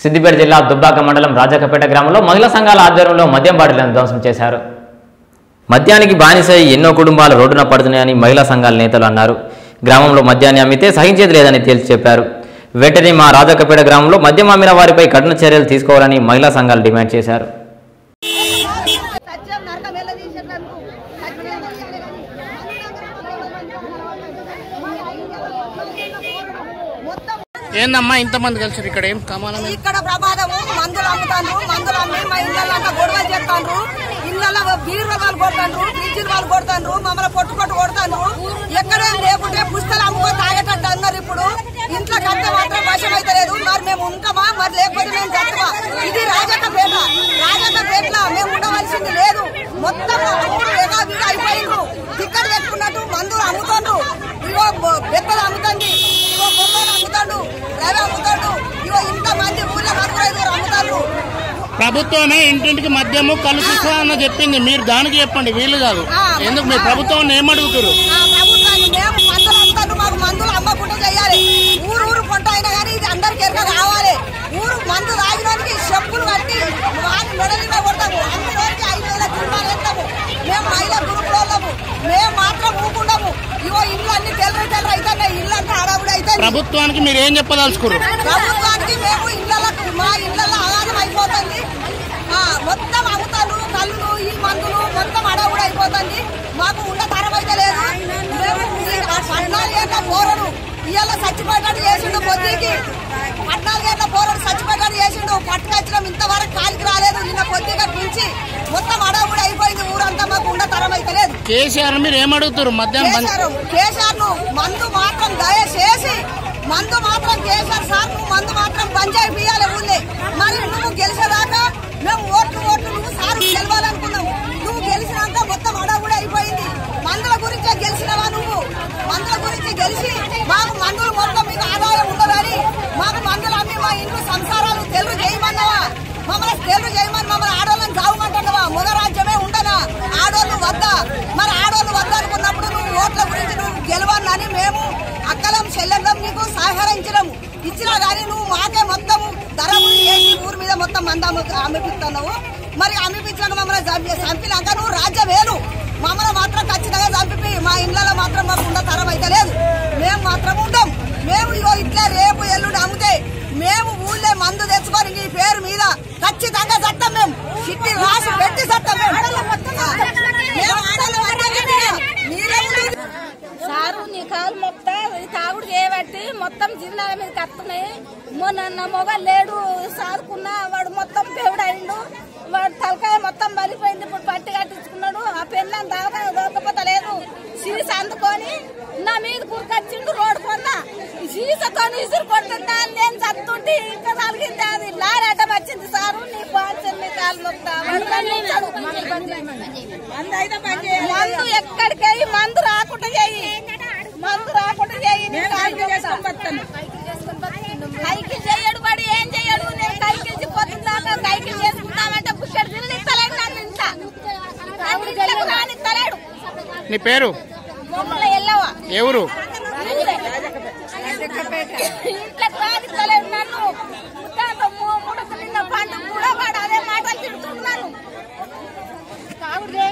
సిద్దిపేట జిల్లా దుబ్బాక మండలం రాజకపేట గ్రామంలో మహిళా సంఘాల ఆధ్వర్యంలో మద్యం బాటిలను ధ్వంసం చేశారు మద్యానికి బానిసై ఎన్నో కుటుంబాలు రోడ్డున పడుతున్నాయని మహిళా సంఘాల నేతలు అన్నారు గ్రామంలో మద్యాన్ని అమ్మితే సహించేది లేదని తేల్చి చెప్పారు వెంటనే మా రాజకపేట గ్రామంలో మద్యం అమ్మిన వారిపై కఠిన చర్యలు తీసుకోవాలని మహిళా సంఘాలు డిమాండ్ చేశారు సత్యం నరకం ఎలా తీసేటందుకు మొత్తం ఏందమ్మా ఇంతమంది కలిసి ఇక్కడ ఏం కమానం ఇక్కడ ప్రమాదము మందులు అమ్ముతాండ్రు మందులు అమ్మి మా ఇళ్ళల్లో అంతా గొడవలు చేస్తాండ్రు ఇళ్ళల్లో బీర్లు వాళ్ళు కొడతాండ్రు ఫ్రిడ్జ్లు వాళ్ళు కొడతాండ్రు మమ్మల్ని పొట్టు పొట్టు కొడతాండ్రు ఎక్కడేం లేకుంటే పుస్తకాలు అమ్ముకొని తాగేటట్టు అన్నారు ఇప్పుడు ఇంట్లో కడితే మాత్రం వశం అయితే లేదు మరి మేము ఉంటామా మరి లేకపోతే మేము చట్టమా ఇది రాజక్క పేట రాజక్క పేటలో మేము ఉండవలసింది లేదు మొత్తం ఊరు వేగా వీగా అయిపోయిండ్రు టిక్కెట్ పెట్టుకున్నట్టు మందులు అమ్ముతాండ్రు ఇగో బెత్తలు అమ్ముతుంది ఇగో బొమ్మలు అమ్ముతాడు రవి అమ్ముతాడు ఇగో ఇంత మంది ఊళ్ళో నలుగురు ఐదుగురు అమ్ముతారు ప్రభుత్వమే ఇంటింటికి మద్యము కలుపుతా అని చెప్పింది మీరు దానికి చెప్పండి వీళ్ళు కాదు ఆ, ఎందుకు మీ ప్రభుత్వం ఏమడుగుతారు ఆ ప్రభుత్వాన్ని మేము మందులు అమ్ముతాడు మాకు మందులు అమ్మకుండా చేయాలి ఊరు ఊరు కొంట అయినా కానీ ఇది అందరికి ఎరక కావాలి ఊరు మందు తాగినోనికి చెప్పులు కట్టి వాడిని మెడలిగా కొడతాము అన్ని రోజుకి ఐదు వేల జీతాలు ఇస్తాము మేము మహిళా గ్రూపులు వాళ్ళము మేము మాత్రం ఊకుండాము ఇగో ఇల్లు అన్ని తెల్లరి తెల్లరి అవుతున్నాయి ఇల్లు అంతా హడావుడి అయితే ప్రభుత్వానికి మీరు ఏం చెప్పదలుచుకోరు ప్రభుత్వానికి మేము ఇళ్ళకు మా ఇళ్ళల్లో ఆహారం అయిపోతుంది ఆ, మొత్తం అమ్ముతాను కళ్ళు ఈ మందులు మొత్తం అడవుడు అయిపోతుంది మాకు ఉన్న తరం అయితే లేదు మేము ఈ పద్నాలుగు ఏళ్ళ పోరడు ఇవాళ చచ్చిపోయేటట్టు చేసిండు పొద్దుకి పద్నాలుగు ఏళ్ళ పోరడు చచ్చిపోయేటట్టు చేసిండు పట్టుకొచ్చినాం ఇంతవరకు కాలికి రాలేదు నిన్న పొద్దుగా పిలిచి మొత్తం అడవుడు అయిపోయింది ఊరంతా మాకు ఉన్న తరం అయితే లేదు కేసీఆర్ మీరు ఏమడుగుతారు మద్యం బంద్ కేసీఆర్ కేసీఆర్ ను మందు మాత్రం దయచేసి మందు మాత్రం కేసీఆర్ సార్ నువ్వు మందు మాత్రం బంద్ చేయాలి ఊళ్ళే మరి నువ్వు గెలిచేదాకా మేము ఓట్లు ఓట్లు నువ్వు సార్ గెలవాలనుకున్నావు నువ్వు గెలిచినాక మొత్తం అడవుడు అయిపోయింది మందుల గురించే గెలిచినవా నువ్వు మందుల గురించి గెలిచి మాకు మందులు మొత్తం మీకు ఆదాయం ఉండదని మాకు మందులు అమ్మి మా ఇంట్లో సంసారాలు తెలుగు చేయమన్నావా మమ్మల్ని తెలుగు చేయమని మమ్మల్ని ఆడోళ్ళని చావమంటున్నావా మగ రాజ్యమే ఉండనా ఆడోళ్ళు వద్దా మరి ఆడోళ్ళు వద్ద అనుకున్నప్పుడు నువ్వు ఓట్ల గురించి నువ్వు గెలవాలని మేము అక్కలం చెల్లెళ్ళం నీకు సహకరించడము ఇచ్చినా కానీ నువ్వు మాకే మొత్తం ధర చేసి ఊరి మీద మొత్తం మంద అమ్మిపిస్తున్నావు మరి అమ్మిపించిన మమ్మల్ని చంపి- చంపినాక నువ్వు రాజ్యం వేరు మమ్మల్ని మాత్రం ఖచ్చితంగా చంపి మా ఇళ్ళలో మాత్రం మాకు ఉన్న తరం అయితే లేదు మేము మాత్రం ఉండం మేము ఇగో ఇట్లే రేపు ఎల్లుండి అమ్మితే మేము ఊళ్ళే మందు తెచ్చుకొని నీ పేరు మీద ఖచ్చితంగా చట్టం మేము చిట్టి రాసి పెట్టి చట్టం మేము మేము ఆడోళ్ళం అంటే గట్టిగా. మీరే ఉండేది. సారు నీ కాలు మొత్తం ఈ తాగుడు చేయబట్టి మొత్తం జిల్లాల మీద కత్తున్నాయి మొన్న నా మొగ లేడు సాదుకున్న వాడు మొత్తం పెవుడు అయిండు వాడు తలకాయ మొత్తం బలిపోయింది ఇప్పుడు పట్టి కట్టించుకున్నాడు ఆ పెళ్ళని దాకా దొరకపోతే లేదు సీస అందుకొని నా మీద కూరకొచ్చిండు రోడ్డు కొన్న సీసతో ఇసురు కొడుతుంటా నేను చత్తుంటే ఇంకా తలిగింది అది లారీ అడ్డం వచ్చింది సారు నీ పాల్సిన నీ కాలు మొత్తం మందు ఎక్కడికి మందు రాకుండా చెయ్యి మందు రాకుండా చెయ్యి నీ కాలు మొత్తం. కైకి చేయడు వాడు ఏం చేయడు నేను కైకి పోతుందాకా కైకి చేసుకుంటామంటే పుష్కడు తిరిగి ఇస్తలేడు నన్ను ఇంత నన్ను ఇంట్లోకి రానిస్తలేడు నీ పేరు మమ్మల్ని వెళ్ళవా ఎవరు ఇంట్లోకి రానిస్తలేడు నన్ను ముత్తాత మూడు నిన్న పండుగ కూడా వాడు అదే మాటలు తిడుతున్నాను